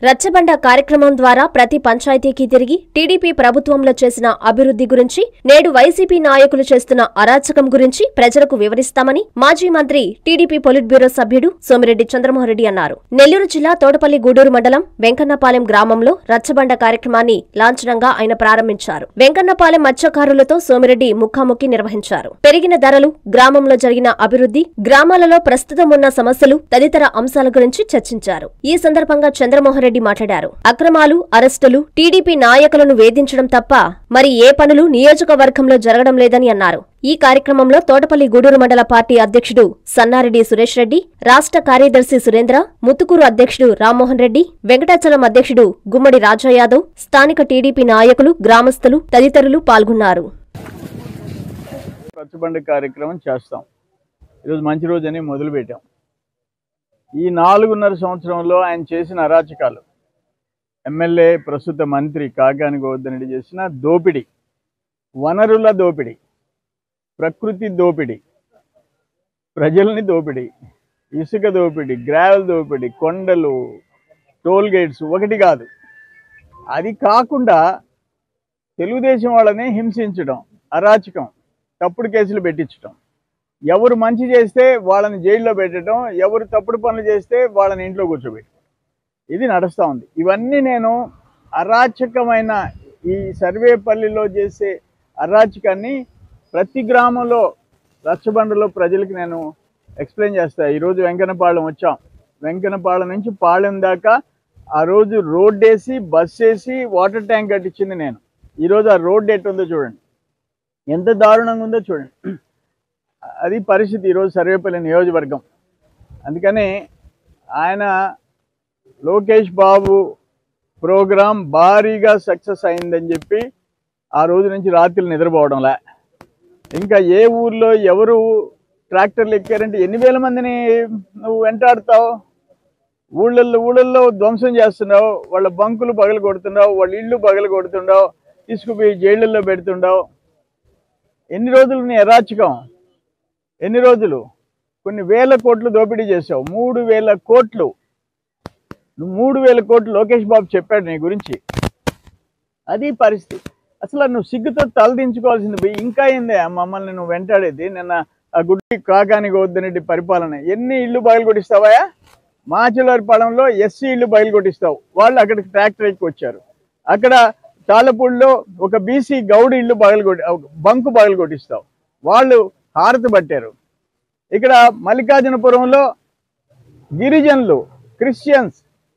రచ్చబండ కార్యక్రమం ద్వారా ప్రతి పంచాయతీకి తిరిగి టీడీపీ ప్రభుత్వంలో చేసిన అభివృద్ధి గురించి నేడు వైసీపీ నాయకులు చేస్తున్న అరాచకం గురించి ప్రజలకు వివరిస్తామని మాజీ మంత్రి టీడీపీ పొలిట్ బ్యూరో సభ్యుడు సోమిరెడ్డి చంద్రమోహన్రెడ్డి అన్నారు నెల్లూరు జిల్లా తోటపల్లి గూడూరు మండలం వెంకన్నపాలెం గ్రామంలో రచ్చబండ కార్యక్రమాన్ని లాంఛనంగా ఆయన ప్రారంభించారు వెంకన్నపాలెం మత్స్యకారులతో సోమిరెడ్డి ముఖాముఖి నిర్వహించారు పెరిగిన ధరలు గ్రామంలో జరిగిన అభివృద్ధి గ్రామాలలో ప్రస్తుతం ఉన్న సమస్యలు తదితర అంశాల గురించి చర్చించారు ఈ సందర్భంగా చంద్రమోహన్ రెడ్డి మాట్లాడారు అక్రమాలు అరెస్టులు టీడీపీ నాయకులను వేధించడం తప్ప మరి ఏ పనులు నియోజకవర్గంలో జరగడం లేదని అన్నారు ఈ కార్యక్రమంలో తోటపల్లి గూడూరు మండల పార్టీ అధ్యక్షుడు సన్నారెడ్డి సురేష్ రెడ్డి రాష్ట్ర కార్యదర్శి సురేంద్ర ముత్తుకూరు అధ్యక్షుడు రామ్మోహన్ రెడ్డి వెంకటాచలం అధ్యక్షుడు గుమ్మడి రాజా యాదవ్ స్థానిక టీడీపీ నాయకులు గ్రామస్తులు తదితరులు పాల్గొన్నారు రచ్చబండ కార్యక్రమం చేస్తాం ఈరోజు మంచి రోజని మొదలుపెట్టాం ఈ నాలుగున్నర సంవత్సరంలో ఆయన చేసిన అరాచకాలు ఎమ్మెల్యే ప్రస్తుత మంత్రి కాకాని గోవర్ధన్ రెడ్డి చేసిన దోపిడీ వనరుల దోపిడీ ప్రకృతి దోపిడీ ప్రజల్ని దోపిడీ ఇసుక దోపిడీ గ్రావెల్ దోపిడీ కొండలు టోల్ గేట్స్ ఒకటి కాదు అది కాకుండా తెలుగుదేశం వాళ్ళని హింసించడం అరాచకం తప్పుడు కేసులు పెట్టించడం ఎవరు మంచి చేస్తే వాళ్ళని జైల్లో పెట్టడం ఎవరు తప్పుడు పనులు చేస్తే వాళ్ళని ఇంట్లో కూర్చోబెట్టడం ఇది నడుస్తూ ఉంది ఇవన్నీ నేను అరాచకమైన ఈ సర్వేపల్లిలో చేసే అరాచకాన్ని ప్రతి గ్రామంలో రచ్చబండలో ప్రజలకి నేను ఎక్స్ప్లెయిన్ చేస్తా ఈరోజు వెంకనపాళెం వచ్చాం వెంకనపాళెం నుంచి పాళెం దాకా ఆ రోజు రోడ్ వేసి బస్ వేసి వాటర్ ట్యాంక్ కట్టించింది నేను ఈరోజు ఆ రోడ్ ఎట్టుందో చూడండి ఎంత దారుణంగా ఉందో చూడండి అది పరిస్థితి ఈరోజు సర్వేపల్లి నియోజకవర్గం అందుకని ఆయన లోకేష్ బాబు ప్రోగ్రాం భారీగా సక్సెస్ అయిందని చెప్పి ఆ రోజు నుంచి రాత్రులు నిద్రపోవడంలే ఇంకా ఏ ఊర్లో ఎవరు ట్రాక్టర్లు ఎక్కారంటే ఎన్ని వేల మందిని నువ్వు వెంటాడుతావు ఊళ్ళల్లో ఊళ్ళల్లో ధ్వంసం చేస్తున్నావు వాళ్ళ బంకులు పగలు కొడుతున్నావు వాళ్ళ ఇళ్ళు పగలు కొడుతుండవు తీసుకుపోయి జైళ్ళల్లో పెడుతుండవు ఎన్ని రోజులు నీ అరాచకం ఎన్ని రోజులు కొన్ని వేల కోట్లు దోపిడీ చేసావు మూడు వేల కోట్లు నువ్వు మూడు వేల కోట్లు లోకేష్ బాబు చెప్పాడు నీ గురించి అది పరిస్థితి అసలు నువ్వు సిగ్గుతో తలదించుకోవాల్సింది పోయి ఇంకా ఏందే మమ్మల్ని నువ్వు వెంటాడేది నిన్న ఆ గుడ్డి కాకాని గోద్దరెడ్డి పరిపాలన ఎన్ని ఇళ్ళు బయలు కొట్టిస్తావా మాచలపాలెంలో ఎస్సీ ఇళ్ళు బయలు కొట్టిస్తావు వాళ్ళు అక్కడికి ట్రాక్టర్ ఎక్కి వచ్చారు అక్కడ తాళ్ళపూడిలో ఒక బీసీ గౌడి ఇళ్ళు పగలు కొట్టి బంకు పగలు కొట్టిస్తావు వాళ్ళు హారతి పట్టారు ఇక్కడ మల్లికార్జునపురంలో గిరిజనులు క్రిస్టియన్స్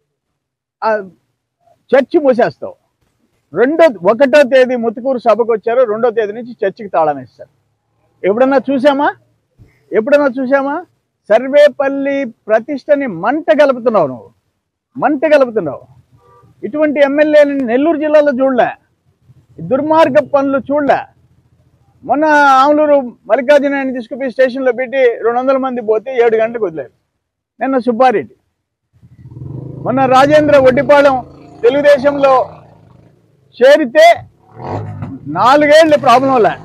ఆ చర్చి మూసేస్తావు రెండో ఒకటో తేదీ ముత్తుకూరు సభకు వచ్చారు రెండో తేదీ నుంచి చర్చికి తాళం వేస్తారు ఎప్పుడన్నా చూసామా ఎప్పుడన్నా చూసామా సర్వేపల్లి ప్రతిష్టని మంట కలుపుతున్నావు నువ్వు మంట కలుపుతున్నావు ఇటువంటి ఎమ్మెల్యేలని నెల్లూరు జిల్లాలో చూడలే ఈ దుర్మార్గ పనులు చూడలే మొన్న ఆములూరు మల్లికార్జున తీసుకుపోయి స్టేషన్లో పెట్టి రెండు వందల మంది పోతే ఏడు గంటలకు వదిలేరు నిన్న సుబ్బారెడ్డి మొన్న రాజేంద్ర వడ్డిపాళెం తెలుగుదేశంలో చేరితే నాలుగేళ్ళు ప్రాబ్లం లే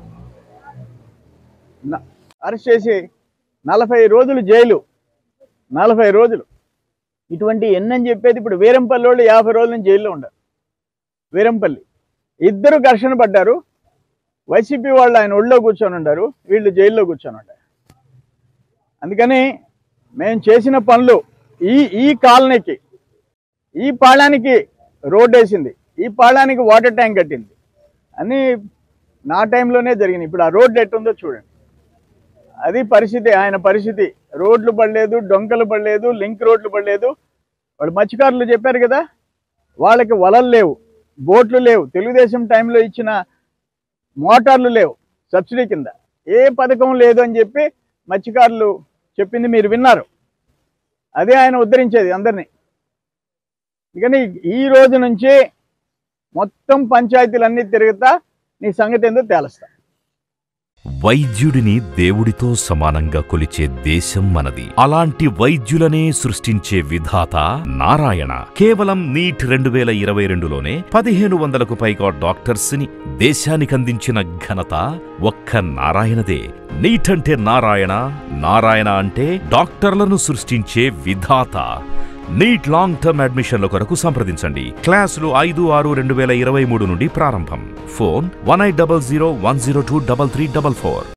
న- అరెస్ట్ చేసి నలభై రోజులు జైలు నలభై రోజులు ఇటువంటి ఎన్నని చెప్పేది ఇప్పుడు వీరంపల్లి వాళ్ళు యాభై రోజుల నుంచి జైల్లో ఉండరు వీరంపల్లి ఇద్దరు ఘర్షణ పడ్డారు వైసీపీ వాళ్ళు ఆయన ఒళ్ళో కూర్చొని ఉండారు వీళ్ళు జైల్లో కూర్చొని ఉండారు అందుకని మేము చేసిన పనులు ఈ ఈ కాలనీకి ఈ పాళానికి రోడ్ వేసింది ఈ పాళానికి వాటర్ ట్యాంక్ కట్టింది అని నా టైంలోనే జరిగింది ఇప్పుడు ఆ రోడ్డు ఎట్టుందో చూడండి అది పరిస్థితి ఆయన పరిస్థితి రోడ్లు పడలేదు డొంకలు పడలేదు లింక్ రోడ్లు పడలేదు వాళ్ళు మత్స్యకారులు చెప్పారు కదా వాళ్ళకి వలలు లేవు బోట్లు లేవు తెలుగుదేశం టైంలో ఇచ్చిన మోటార్లు లేవు సబ్సిడీ కింద ఏ పథకం లేదు అని చెప్పి మత్స్యకారులు చెప్పింది మీరు విన్నారు అదే ఆయన ఉద్ధరించేది అందరినీ అందుకని ఈ రోజు నుంచి మొత్తం పంచాయతీలన్నీ తిరుగుతా నీ సంగతి ఏందో తేలుస్తా వైద్యుడిని దేవుడితో సమానంగా కొలిచే దేశం మనది అలాంటి వైద్యులనే సృష్టించే విధాత నారాయణ కేవలం నీట్ రెండు వేల ఇరవై రెండులోనే పదిహేను వందలకు పైగా డాక్టర్స్ ని దేశానికందించిన ఘనత ఒక్క నారాయణదే నీట్ అంటే నారాయణ నారాయణ అంటే డాక్టర్లను సృష్టించే విధాత నీట్ లాంగ్ టర్మ్ అడ్మిషన్ల కొరకు సంప్రదించండి క్లాసులు ఐదు ఆరు రెండు వేల ఇరవై మూడు నుండి ప్రారంభం phone one eight double zero one zero two double three double four